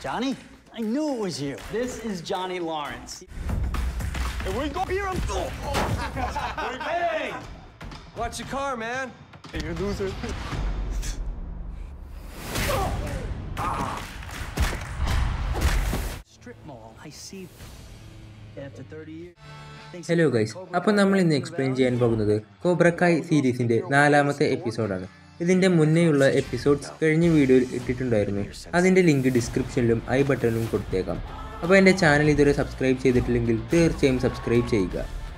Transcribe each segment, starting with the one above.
Johnny, I knew it was you. This is Johnny Lawrence. Hey, where you go here? I'm Hey! Watch your car, man. Hey, you loser. Strip mall. I see. After 30 years. Thanks hello guys അപ്പോൾ നമ്മൾ ഇന്ന് explain ചെയ്യാൻ പോകുന്നത് കോബ്രക്കായ് സീരീസിൻ്റെ നാലാമത്തെ എപ്പിസോഡാണ് ഇതിൻ്റെ മുന്നേയുള്ള episodes കഴിഞ്ഞ വീഡിയോയിൽ ഇട്ടിട്ടുണ്ടായിരുന്നു അതിൻ്റെ ലിങ്ക് ഡിസ്ക്രിപ്ഷനിലും ഐ ബട്ടണിലും കൊടുത്തേക്കാം അപ്പോൾ എൻ്റെ ചാനൽ ഇതുവരെ സബ്സ്ക്രൈബ് ചെയ്തിട്ടില്ലെങ്കിൽ തീർച്ചയായും സബ്സ്ക്രൈബ് ചെയ്യുക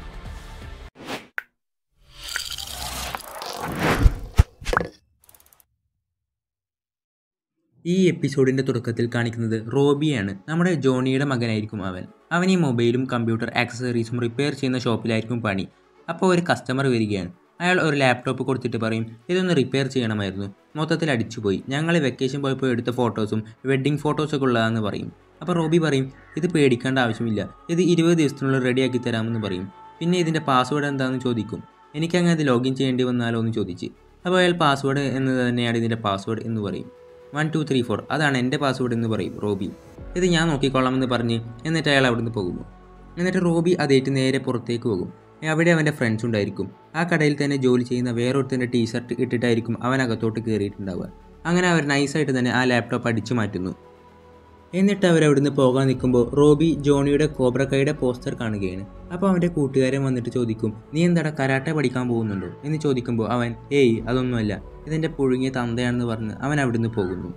ഈ എപ്പിസോഡിന്റെ തുടക്കത്തിൽ കാണിക്കുന്നത് റോബിയാണ് നമ്മുടെ ജോണിയുടെ മകനായിരിക്കും അവൻ അവൻ ഈ മൊബൈലും കമ്പ്യൂട്ടർ ആക്സസറീസും റിപ്പയർ ചെയ്യുന്ന ഷോപ്പിലായിരിക്കും പണി അപ്പോൾ ഒരു കസ്റ്റമർ വരികയാണ് അയാൾ ഒരു ലാപ്ടോപ്പ് കൊടുത്തിട്ട് പറയും ഇതൊന്ന് റിപ്പയർ ചെയ്യണമായിരുന്നു മൊത്തത്തിൽ അടിച്ചുപോയി ഞങ്ങൾ വെക്കേഷൻ പോയപ്പോൾ എടുത്ത ഫോട്ടോസും വെഡ്ഡിങ് ഫോട്ടോസൊക്കെ ഉള്ളതാണെന്ന് പറയും അപ്പോൾ റോബി പറയും ഇത് പേടിക്കേണ്ട ആവശ്യമില്ല ഇത് ഇരുപത് ദിവസത്തിനുള്ളിൽ റെഡിയാക്കി തരാമെന്ന് പറയും പിന്നെ ഇതിൻ്റെ പാസ്വേഡ് എന്താണെന്ന് ചോദിക്കും എനിക്കങ്ങനെ അത് ലോഗിൻ ചെയ്യേണ്ടി വന്നാലോ എന്ന് ചോദിച്ച് അപ്പോൾ അയാൾ പാസ്വേഡ് എന്നത് തന്നെയാണ് ഇതിൻ്റെ പാസ്വേഡ് എന്ന് പറയും വൺ ടു ത്രീ ഫോർ അതാണ് എൻ്റെ പാസ്വേഡ് എന്ന് പറയും റോബി ഇത് ഞാൻ നോക്കിക്കോളാമെന്ന് പറഞ്ഞ് എന്നിട്ട് അയാൾ അവിടുന്ന് പോകുന്നു എന്നിട്ട് റോബി അതേറ്റ് നേരെ പുറത്തേക്ക് പോകും അവിടെ അവൻ്റെ ഫ്രണ്ട്സ് ഉണ്ടായിരിക്കും ആ കടയിൽ തന്നെ ജോലി ചെയ്യുന്ന വേറൊരുത്തൻ്റെ ടീഷർട്ട് ഇട്ടിട്ടായിരിക്കും അവൻ അകത്തോട്ട് കയറിയിട്ടുണ്ടാവുക അങ്ങനെ അവർ നൈസായിട്ട് തന്നെ ആ ലാപ്ടോപ്പ് അടിച്ചു മാറ്റുന്നു എന്നിട്ട് അവർ അവിടുന്ന് പോകാൻ നിൽക്കുമ്പോൾ റോബി ജോണിയുടെ കോബ്രക്കയുടെ പോസ്റ്റർ കാണുകയാണ് അപ്പോൾ അവൻ്റെ കൂട്ടുകാരൻ വന്നിട്ട് ചോദിക്കും നീ എന്താടാ കരാട്ടെ പഠിക്കാൻ പോകുന്നുണ്ടോ എന്ന് ചോദിക്കുമ്പോൾ അവൻ ഏയ് അതൊന്നുമല്ല ഇതെൻ്റെ പുഴുങ്ങിയ തന്തയാണെന്ന് പറഞ്ഞ് അവൻ അവിടുന്ന് പോകുന്നു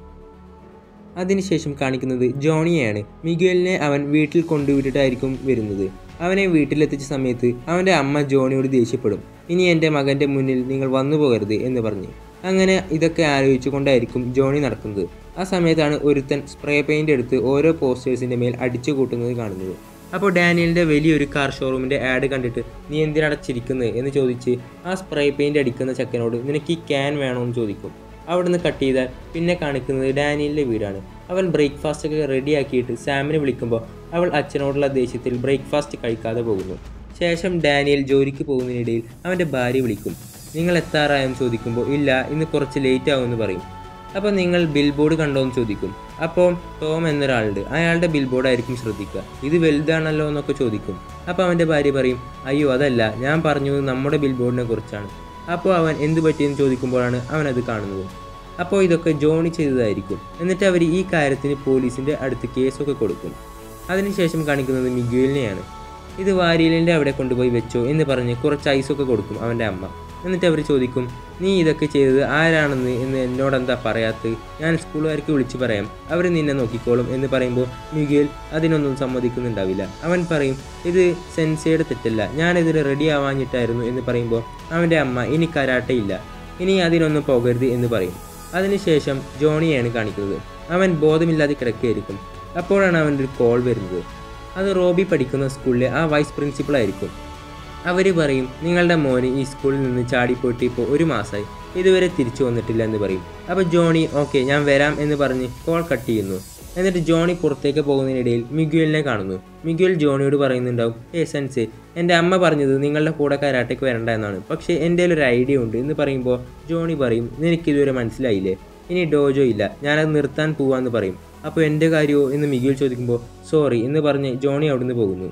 അതിനുശേഷം കാണിക്കുന്നത് ജോണിയെയാണ് മിഗുവലിനെ അവൻ വീട്ടിൽ കൊണ്ടുവിട്ടിട്ടായിരിക്കും വരുന്നത് അവനെ വീട്ടിലെത്തിച്ച സമയത്ത് അവൻ്റെ അമ്മ ജോണിയോട് ദേഷ്യപ്പെടും ഇനി എൻ്റെ മകൻ്റെ മുന്നിൽ നിങ്ങൾ വന്നു പോകരുത് എന്ന് പറഞ്ഞ് അങ്ങനെ ഇതൊക്കെ ആലോചിച്ചുകൊണ്ടായിരിക്കും ജോണി നടക്കുന്നത് ആ സമയത്താണ് ഒരുത്തൻ സ്പ്രേ പെയിൻ്റ് എടുത്ത് ഓരോ പോസ്റ്റേഴ്സിൻ്റെ മേൽ അടിച്ചു കൂട്ടുന്നത് കാണുന്നത് അപ്പോൾ ഡാനിയലിൻ്റെ വലിയൊരു കാർ ഷോറൂമിൻ്റെ ആഡ് കണ്ടിട്ട് നീ എന്തിനാണ് ചിരിക്കുന്നത് എന്ന് ചോദിച്ച് ആ സ്പ്രേ പെയിൻ്റ് അടിക്കുന്ന ചെക്കനോട് നിനക്ക് ഈ ക്യാൻ വേണോ എന്ന് ചോദിക്കും അവിടുന്ന് കട്ട് ചെയ്താൽ പിന്നെ കാണിക്കുന്നത് ഡാനിയലിൻ്റെ വീടാണ് അവൻ ബ്രേക്ക്ഫാസ്റ്റ് ഒക്കെ റെഡിയാക്കിയിട്ട് സാമിനെ വിളിക്കുമ്പോൾ അവൾ അച്ഛനോടുള്ള ദേഷ്യത്തിൽ ബ്രേക്ക്ഫാസ്റ്റ് കഴിക്കാതെ പോകുന്നു ശേഷം ഡാനിയൽ ജോലിക്ക് പോകുന്നതിനിടയിൽ അവൻ്റെ ഭാര്യ വിളിക്കും നിങ്ങൾ എത്താറായെന്ന് ചോദിക്കുമ്പോൾ ഇല്ല ഇന്ന് കുറച്ച് ലേറ്റ് ആവുമെന്ന് പറയും അപ്പോൾ നിങ്ങൾ ബിൽ ബോർഡ് കണ്ടോ എന്ന് ചോദിക്കും അപ്പോൾ ടോം എന്നൊരാളുണ്ട് അയാളുടെ ബിൽ ബോർഡ് ആയിരിക്കും ശ്രദ്ധിക്കുക ഇത് വലുതാണല്ലോ എന്നൊക്കെ ചോദിക്കും അപ്പോൾ അവൻ്റെ ഭാര്യ പറയും അയ്യോ അതല്ല ഞാൻ പറഞ്ഞത് നമ്മുടെ ബിൽ ബോർഡിനെ കുറിച്ചാണ് അപ്പോൾ അവൻ എന്ത് പറ്റിയെന്ന് ചോദിക്കുമ്പോഴാണ് അവൻ അത് കാണുന്നത് അപ്പോൾ ഇതൊക്കെ ജോണി ചെയ്തതായിരിക്കും എന്നിട്ട് അവർ ഈ കാര്യത്തിന് പോലീസിൻ്റെ അടുത്ത് കേസൊക്കെ കൊടുക്കും അതിനുശേഷം കാണിക്കുന്നത് മിഗുവലിനെയാണ് ഇത് വാരിയലിൻ്റെ അവിടെ കൊണ്ടുപോയി വെച്ചോ എന്ന് പറഞ്ഞ് കുറച്ച് ഐസൊക്കെ കൊടുക്കും അവൻ്റെ അമ്മ എന്നിട്ട് അവർ ചോദിക്കും നീ ഇതൊക്കെ ചെയ്തത് ആരാണെന്ന് എന്ന് എന്നോടെന്താ പറയാത്തത് ഞാൻ സ്കൂളുകാർക്ക് വിളിച്ചു പറയാം അവർ നിന്നെ നോക്കിക്കോളും എന്ന് പറയുമ്പോൾ മിഗുവൽ അതിനൊന്നും സമ്മതിക്കുന്നുണ്ടാവില്ല അവൻ പറയും ഇത് സെൻസയുടെ തെറ്റല്ല ഞാനിതിൽ റെഡി ആവാഞ്ഞിട്ടായിരുന്നു എന്ന് പറയുമ്പോൾ അവൻ്റെ അമ്മ ഇനി കരാട്ടയില്ല ഇനി അതിനൊന്നും പോകരുത് എന്ന് പറയും അതിനുശേഷം ജോണിയാണ് കാണിക്കുന്നത് അവൻ ബോധമില്ലാതെ കിടക്കുകയായിരിക്കും അപ്പോഴാണ് അവൻ്റെ ഒരു കോൾ വരുന്നത് അത് റോബി പഠിക്കുന്ന സ്കൂളിലെ ആ വൈസ് പ്രിൻസിപ്പൾ ആയിരിക്കും അവർ പറയും നിങ്ങളുടെ മോന് ഈ സ്കൂളിൽ നിന്ന് ചാടിപ്പോയിട്ട് ഇപ്പോൾ ഒരു മാസമായി ഇതുവരെ തിരിച്ചു വന്നിട്ടില്ല എന്ന് പറയും അപ്പോൾ ജോണി ഓക്കെ ഞാൻ വരാം എന്ന് പറഞ്ഞ് കോൾ കട്ട് ചെയ്യുന്നു എന്നിട്ട് ജോണി പുറത്തേക്ക് പോകുന്നതിനിടയിൽ മിഗുവലിനെ കാണുന്നു മിഗുവൽ ജോണിയോട് പറയുന്നുണ്ടാവും ഏ സെൻസെ എൻ്റെ അമ്മ പറഞ്ഞത് നിങ്ങളുടെ കൂടെ കരാട്ടയ്ക്ക് വരണ്ട എന്നാണ് പക്ഷേ എൻ്റെ ഒരു ഐഡിയ ഉണ്ട് എന്ന് പറയുമ്പോൾ ജോണി പറയും നിനക്കിതുവരെ മനസ്സിലായില്ലേ ഇനി ഡോജോ ഇല്ല ഞാനത് നിർത്താൻ പോവാന്ന് പറയും അപ്പോൾ എൻ്റെ കാര്യമോ എന്ന് മിഗുവൽ ചോദിക്കുമ്പോൾ സോറി എന്ന് പറഞ്ഞ് ജോണി അവിടുന്ന് പോകുന്നു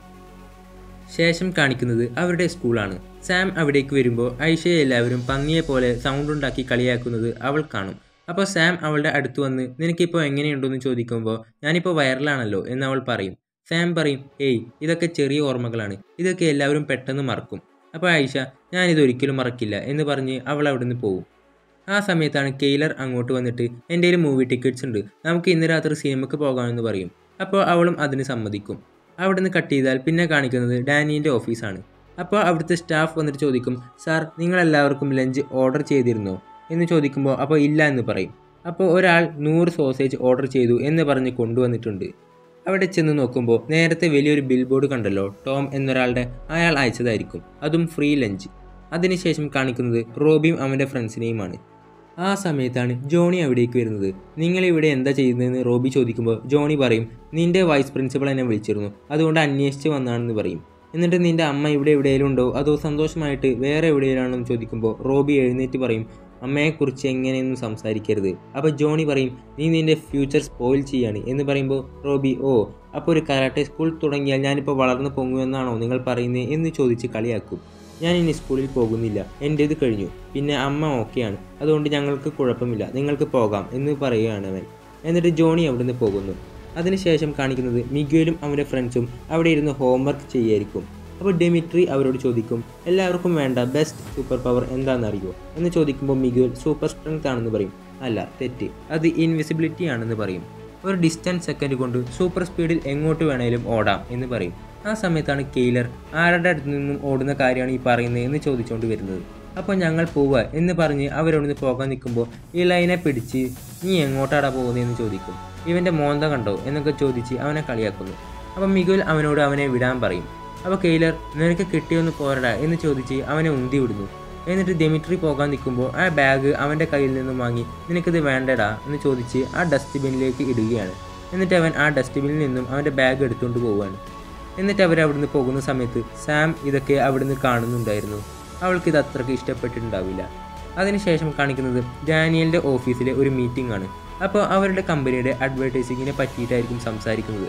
ശേഷം കാണിക്കുന്നത് അവരുടെ സ്കൂളാണ് സാം അവിടേക്ക് വരുമ്പോൾ ഐഷയെ എല്ലാവരും പന്നിയെ പോലെ സൗണ്ട് ഉണ്ടാക്കി കളിയാക്കുന്നത് അവൾ കാണും അപ്പോൾ സാം അവളുടെ അടുത്ത് വന്ന് നിനക്കിപ്പോൾ എങ്ങനെയുണ്ടെന്ന് ചോദിക്കുമ്പോൾ ഞാനിപ്പോൾ വൈറലാണല്ലോ എന്ന് അവൾ പറയും സാം പറയും ഏയ് ഇതൊക്കെ ചെറിയ ഓർമ്മകളാണ് ഇതൊക്കെ എല്ലാവരും പെട്ടെന്ന് മറക്കും അപ്പോൾ ഐഷ ഞാനിതൊരിക്കലും മറക്കില്ല എന്ന് പറഞ്ഞ് അവൾ അവിടുന്ന് പോകും ആ സമയത്താണ് കെയ്ലർ അങ്ങോട്ട് വന്നിട്ട് എൻ്റെ കയ്യിൽ മൂവി ടിക്കറ്റ്സ് ഉണ്ട് നമുക്ക് ഇന്ന് രാത്രി സിനിമയ്ക്ക് പോകാമെന്ന് പറയും അപ്പോൾ അവളും അതിന് സമ്മതിക്കും അവിടുന്ന് കട്ട് ചെയ്താൽ പിന്നെ കാണിക്കുന്നത് ഡാനിയൻ്റെ ഓഫീസാണ് അപ്പോൾ അവിടുത്തെ സ്റ്റാഫ് വന്നിട്ട് ചോദിക്കും സാർ നിങ്ങളെല്ലാവർക്കും ലഞ്ച് ഓർഡർ ചെയ്തിരുന്നോ എന്ന് ചോദിക്കുമ്പോൾ അപ്പോൾ ഇല്ല എന്ന് പറയും അപ്പോൾ ഒരാൾ നൂറ് സോസേജ് ഓർഡർ ചെയ്തു എന്ന് പറഞ്ഞ് കൊണ്ടുവന്നിട്ടുണ്ട് അവിടെ ചെന്ന് നോക്കുമ്പോൾ നേരത്തെ വലിയൊരു ബിൽ ബോർഡ് കണ്ടല്ലോ ടോം എന്നൊരാളുടെ അയാൾ അയച്ചതായിരിക്കും അതും ഫ്രീ ലഞ്ച് അതിനുശേഷം കാണിക്കുന്നത് റോബിയും അവൻ്റെ ഫ്രണ്ട്സിനെയുമാണ് ആ സമയത്താണ് ജോണി അവിടേക്ക് വരുന്നത് നിങ്ങൾ ഇവിടെ എന്താ ചെയ്യുന്നതെന്ന് റോബി ചോദിക്കുമ്പോൾ ജോണി പറയും നിന്റെ വൈസ് പ്രിൻസിപ്പൾ എന്നെ വിളിച്ചിരുന്നു അതുകൊണ്ട് അന്വേഷിച്ച് വന്നാണെന്ന് പറയും എന്നിട്ട് നിന്റെ അമ്മ ഇവിടെ എവിടെയെങ്കിലും ഉണ്ടോ അതോ സന്തോഷമായിട്ട് വേറെ എവിടെയെങ്കിലാണോ എന്ന് ചോദിക്കുമ്പോൾ റോബി എഴുന്നേറ്റ് പറയും അമ്മയെക്കുറിച്ച് എങ്ങനെയൊന്നും സംസാരിക്കരുത് അപ്പോൾ ജോണി പറയും നീ നിൻ്റെ ഫ്യൂച്ചർ സ്പോയിൽ ചെയ്യാണ് എന്ന് പറയുമ്പോൾ റോബി ഓ അപ്പോൾ ഒരു കരാട്ടെ സ്കൂൾ തുടങ്ങിയാൽ ഞാനിപ്പോൾ വളർന്നു പൊങ്ങുമെന്നാണോ നിങ്ങൾ പറയുന്നത് എന്ന് ചോദിച്ച് കളിയാക്കും ഞാൻ ഇനി സ്കൂളിൽ പോകുന്നില്ല എൻ്റേത് കഴിഞ്ഞു പിന്നെ അമ്മ ഓക്കെയാണ് അതുകൊണ്ട് ഞങ്ങൾക്ക് കുഴപ്പമില്ല നിങ്ങൾക്ക് പോകാം എന്ന് പറയുകയാണ് അവൻ എന്നിട്ട് ജോണി അവിടുന്ന് പോകുന്നു അതിനുശേഷം കാണിക്കുന്നത് മിഗുവലും അവൻ്റെ ഫ്രണ്ട്സും അവിടെ ഇരുന്ന് ഹോംവർക്ക് ചെയ്യായിരിക്കും അപ്പോൾ ഡെമിട്രി അവരോട് ചോദിക്കും എല്ലാവർക്കും വേണ്ട ബെസ്റ്റ് സൂപ്പർ പവർ എന്താണെന്നറിയോ എന്ന് ചോദിക്കുമ്പോൾ മിഗുവൽ സൂപ്പർ സ്ട്രെങ്ത് ആണെന്ന് പറയും അല്ല തെറ്റ് അത് ഇൻവിസിബിലിറ്റി ആണെന്ന് പറയും ഒരു ഡിസ്റ്റൻസ് സെക്കൻഡ് കൊണ്ട് സൂപ്പർ സ്പീഡിൽ എങ്ങോട്ട് വേണേലും ഓടാം എന്ന് പറയും ആ സമയത്താണ് കെയിലർ ആരുടെ അടുത്ത് നിന്നും ഓടുന്ന കാര്യമാണ് ഈ പറയുന്നത് എന്ന് ചോദിച്ചുകൊണ്ട് വരുന്നത് അപ്പോൾ ഞങ്ങൾ പോവുക എന്ന് പറഞ്ഞ് അവരവിടുന്ന് പോകാൻ നിൽക്കുമ്പോൾ ഈ ലൈനെ പിടിച്ച് നീ എങ്ങോട്ടാടാ പോകുന്നതെന്ന് ചോദിക്കും ഇവൻ്റെ മോന്ത കണ്ടോ എന്നൊക്കെ ചോദിച്ച് അവനെ കളിയാക്കുന്നു അപ്പം മികുൽ അവനോട് അവനെ വിടാൻ പറയും അപ്പോൾ കെയിലർ നിനക്ക് കിട്ടിയൊന്ന് പോരടാ എന്ന് ചോദിച്ച് അവനെ ഉന്തി വിടുന്നു എന്നിട്ട് ഡെമിട്രി പോകാൻ നിൽക്കുമ്പോൾ ആ ബാഗ് അവൻ്റെ കയ്യിൽ നിന്നും വാങ്ങി നിനക്കിത് വേണ്ടടാ എന്ന് ചോദിച്ച് ആ ഡസ്റ്റ്ബിന്നിലേക്ക് ഇടുകയാണ് എന്നിട്ട് അവൻ ആ ഡസ്റ്റ്ബിന്നിൽ നിന്നും അവൻ്റെ ബാഗ് എടുത്തുകൊണ്ട് പോവുകയാണ് എന്നിട്ട് അവർ അവിടുന്ന് പോകുന്ന സമയത്ത് സാം ഇതൊക്കെ അവിടുന്ന് കാണുന്നുണ്ടായിരുന്നു അവൾക്ക് ഇത് അത്രയ്ക്ക് ഇഷ്ടപ്പെട്ടിട്ടുണ്ടാവില്ല അതിനുശേഷം കാണിക്കുന്നത് ഡാനിയലിൻ്റെ ഓഫീസിലെ ഒരു മീറ്റിംഗ് ആണ് അപ്പോൾ അവരുടെ കമ്പനിയുടെ അഡ്വർടൈസിങ്ങിനെ പറ്റിയിട്ടായിരിക്കും സംസാരിക്കുന്നത്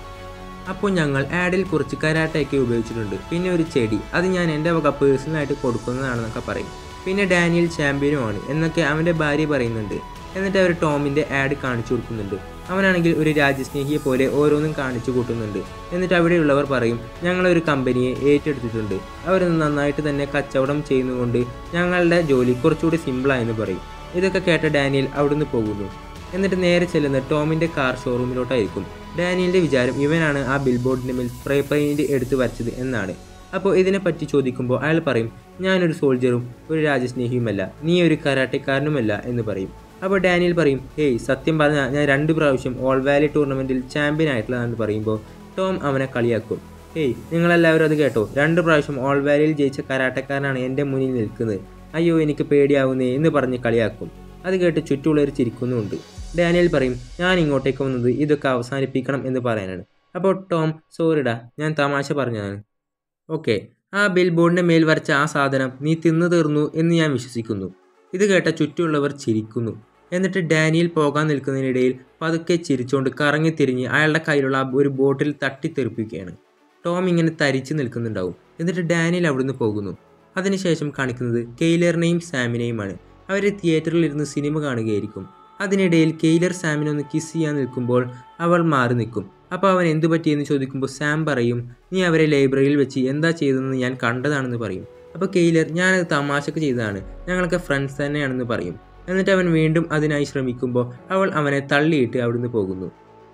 അപ്പോൾ ഞങ്ങൾ ആഡിൽ കുറച്ച് കരാട്ടയൊക്കെ ഉപയോഗിച്ചിട്ടുണ്ട് പിന്നെ ഒരു ചെടി അത് ഞാൻ എൻ്റെ വക പേഴ്സണലായിട്ട് കൊടുക്കുന്നതാണെന്നൊക്കെ പറയും പിന്നെ ഡാനിയൽ ചാമ്പ്യനുമാണ് എന്നൊക്കെ അവൻ്റെ ഭാര്യ പറയുന്നുണ്ട് എന്നിട്ട് അവർ ടോമിൻ്റെ ആഡ് കാണിച്ചു കൊടുക്കുന്നുണ്ട് അവനാണെങ്കിൽ ഒരു രാജ്യസ്നേഹിയെ പോലെ ഓരോന്നും കാണിച്ചു കൂട്ടുന്നുണ്ട് എന്നിട്ട് അവിടെയുള്ളവർ പറയും ഞങ്ങളൊരു കമ്പനിയെ ഏറ്റെടുത്തിട്ടുണ്ട് അവർ നന്നായിട്ട് തന്നെ കച്ചവടം ചെയ്യുന്നതുകൊണ്ട് ഞങ്ങളുടെ ജോലി കുറച്ചുകൂടി സിമ്പിളായെന്ന് പറയും ഇതൊക്കെ കേട്ട ഡാനിയൽ അവിടുന്ന് പോകുന്നു എന്നിട്ട് നേരെ ചെല്ലുന്ന ടോമിൻ്റെ കാർ ഷോറൂമിലോട്ടായിരിക്കും ഡാനിയലിൻ്റെ വിചാരം ഇവനാണ് ആ ബിൽ ബോർഡിൻ്റെ മേൽ സ്പ്രേ പെയിൻറ് എടുത്തു വരച്ചത് എന്നാണ് അപ്പോൾ ഇതിനെപ്പറ്റി ചോദിക്കുമ്പോൾ അയാൾ പറയും ഞാനൊരു സോൾജറും ഒരു രാജ്യസ്നേഹിയുമല്ല നീ ഒരു കരാട്ടക്കാരനുമല്ല എന്ന് പറയും അപ്പോൾ ഡാനിയൽ പറയും ഹേയ് സത്യം പറഞ്ഞാൽ ഞാൻ രണ്ട് പ്രാവശ്യം ഓൾ വാലി ടൂർണമെൻറ്റിൽ ചാമ്പ്യൻ ആയിട്ടുള്ളതാണെന്ന് പറയുമ്പോൾ ടോം അവനെ കളിയാക്കും ഹേയ് നിങ്ങളെല്ലാവരും അത് കേട്ടോ രണ്ട് പ്രാവശ്യം ഓൾ വാലിയിൽ ജയിച്ച കരാട്ടക്കാരനാണ് എൻ്റെ മുന്നിൽ നിൽക്കുന്നത് അയ്യോ എനിക്ക് പേടിയാവുന്നേ എന്ന് പറഞ്ഞ് കളിയാക്കും അത് കേട്ട് ചുറ്റുമുള്ളവർ ചിരിക്കുന്നുമുണ്ട് ഡാനിയൽ പറയും ഞാൻ ഇങ്ങോട്ടേക്ക് വന്നത് ഇതൊക്കെ അവസാനിപ്പിക്കണം എന്ന് പറയാനാണ് അപ്പോൾ ടോം സോറിടാ ഞാൻ തമാശ പറഞ്ഞതാണ് ഓക്കെ ആ ബിൽ ബോർഡിൻ്റെ മേൽ വരച്ച ആ സാധനം നീ തിന്നു തീർന്നു എന്ന് ഞാൻ വിശ്വസിക്കുന്നു ഇത് കേട്ട ചുറ്റുമുള്ളവർ ചിരിക്കുന്നു എന്നിട്ട് ഡാനിയൽ പോകാൻ നിൽക്കുന്നതിനിടയിൽ പതുക്കെ ചിരിച്ചുകൊണ്ട് കറങ്ങി തിരിഞ്ഞ് അയാളുടെ കയ്യിലുള്ള ആ ഒരു ബോട്ടിൽ തട്ടിത്തെറിപ്പിക്കുകയാണ് ടോം ഇങ്ങനെ തരിച്ചു നിൽക്കുന്നുണ്ടാവും എന്നിട്ട് ഡാനിയൽ അവിടുന്ന് പോകുന്നു അതിനുശേഷം കാണിക്കുന്നത് കെയ്ലറിനെയും സാമിനെയുമാണ് അവർ തിയേറ്ററിൽ ഇരുന്ന് സിനിമ കാണുകയായിരിക്കും അതിനിടയിൽ കെയ്ലർ സാമിനെ ഒന്ന് കിസ് ചെയ്യാൻ നിൽക്കുമ്പോൾ അവൾ മാറി നിൽക്കും അപ്പോൾ അവൻ എന്തു പറ്റിയെന്ന് ചോദിക്കുമ്പോൾ സാം പറയും നീ അവരെ ലൈബ്രറിയിൽ വെച്ച് എന്താ ചെയ്തതെന്ന് ഞാൻ കണ്ടതാണെന്ന് പറയും അപ്പോൾ കെയ്ലർ ഞാനത് തമാശക്ക് ചെയ്തതാണ് ഞങ്ങളൊക്കെ ഫ്രണ്ട്സ് തന്നെയാണെന്ന് പറയും എന്നിട്ട് അവൻ വീണ്ടും അതിനായി ശ്രമിക്കുമ്പോൾ അവൾ അവനെ തള്ളിയിട്ട് അവിടുന്ന് പോകുന്നു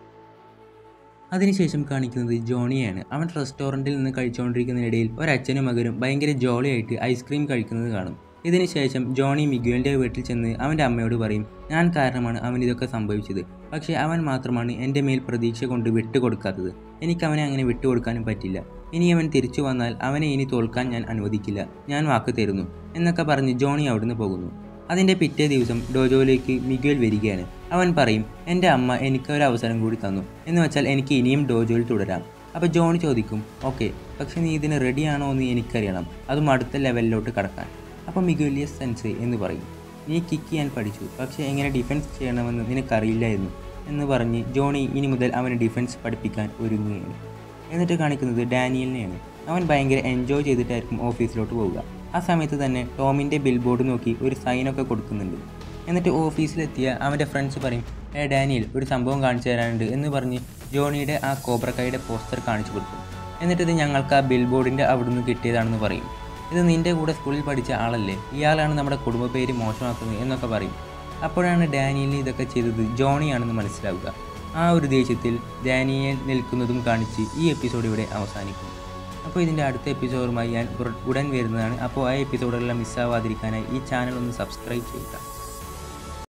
അതിനുശേഷം കാണിക്കുന്നത് ജോണിയാണ് അവൻ റെസ്റ്റോറൻറ്റിൽ നിന്ന് കഴിച്ചുകൊണ്ടിരിക്കുന്നതിനിടയിൽ ഒരച്ഛനും മകനും ഭയങ്കര ജോളിയായിട്ട് ഐസ്ക്രീം കഴിക്കുന്നത് കാണും ഇതിനുശേഷം ജോണി മിഗുവലിൻ്റെ വീട്ടിൽ ചെന്ന് അവൻ്റെ അമ്മയോട് പറയും ഞാൻ കാരണമാണ് അവൻ ഇതൊക്കെ സംഭവിച്ചത് പക്ഷേ അവൻ മാത്രമാണ് എൻ്റെ മേൽ പ്രതീക്ഷ കൊണ്ട് വിട്ടുകൊടുക്കാത്തത് എനിക്ക് അവനെ അങ്ങനെ വിട്ടുകൊടുക്കാനും പറ്റില്ല ഇനി അവൻ തിരിച്ചു വന്നാൽ അവനെ ഇനി തോൽക്കാൻ ഞാൻ അനുവദിക്കില്ല ഞാൻ വാക്ക് തരുന്നു എന്നൊക്കെ പറഞ്ഞ് ജോണി അവിടുന്ന് പോകുന്നു അതിൻ്റെ പിറ്റേ ദിവസം ഡോജോയിലേക്ക് മിഗുവൽ വരികയാണ് അവൻ പറയും എൻ്റെ അമ്മ എനിക്ക് ഒരു അവസരം കൂടി തന്നു എന്ന് വെച്ചാൽ എനിക്ക് ഇനിയും ഡോജോയിൽ തുടരാം അപ്പോൾ ജോണി ചോദിക്കും ഓക്കെ പക്ഷെ നീ ഇതിന് റെഡിയാണോ എന്ന് എനിക്കറിയണം അതും അടുത്ത ലെവലിലോട്ട് കടക്കാൻ അപ്പോൾ മിഗുവലിയ സെൻസ് എന്ന് പറയും നീ കിക്ക് ചെയ്യാൻ പഠിച്ചു പക്ഷേ എങ്ങനെ ഡിഫൻസ് ചെയ്യണമെന്ന് നിനക്കറിയില്ലായിരുന്നു എന്ന് പറഞ്ഞ് ജോണി ഇനി മുതൽ അവന് ഡിഫൻസ് പഠിപ്പിക്കാൻ ഒരുങ്ങുകയാണ് എന്നിട്ട് കാണിക്കുന്നത് ഡാനിയലിനെയാണ് അവൻ ഭയങ്കര എൻജോയ് ചെയ്തിട്ടായിരിക്കും ഓഫീസിലോട്ട് പോവുക ആ സമയത്ത് തന്നെ ടോമിൻ്റെ ബിൽ ബോർഡ് നോക്കി ഒരു സൈനൊക്കെ കൊടുക്കുന്നുണ്ട് എന്നിട്ട് ഓഫീസിലെത്തിയ അവൻ്റെ ഫ്രണ്ട്സ് പറയും ഏ ഡാനിയൽ ഒരു സംഭവം കാണിച്ചു തരാനുണ്ട് എന്ന് പറഞ്ഞ് ജോണിയുടെ ആ കോബ്രക്കായുടെ പോസ്റ്റർ കാണിച്ചു കൊടുക്കും എന്നിട്ട് ഇത് ഞങ്ങൾക്ക് ആ ബിൽ ബോർഡിൻ്റെ അവിടുന്ന് കിട്ടിയതാണെന്ന് പറയും ഇത് നിൻ്റെ കൂടെ സ്കൂളിൽ പഠിച്ച ആളല്ലേ ഇയാളാണ് നമ്മുടെ കുടുംബ പേര് മോശമാക്കുന്നത് എന്നൊക്കെ പറയും അപ്പോഴാണ് ഡാനിയലിന് ഇതൊക്കെ ചെയ്തത് ജോണിയാണെന്ന് മനസ്സിലാവുക ആ ഒരു ദേഷ്യത്തിൽ ഡാനിയൽ നിൽക്കുന്നതും കാണിച്ച് ഈ എപ്പിസോഡ് ഇവിടെ അവസാനിക്കും അപ്പോൾ ഇതിൻ്റെ അടുത്ത എപ്പിസോഡുമായി ഞാൻ ഉടൻ വരുന്നതാണ് അപ്പോൾ ആ എപ്പിസോഡുകളെല്ലാം മിസ്സാവാതിരിക്കാനായി ഈ ചാനൽ ഒന്ന് സബ്സ്ക്രൈബ് ചെയ്യുക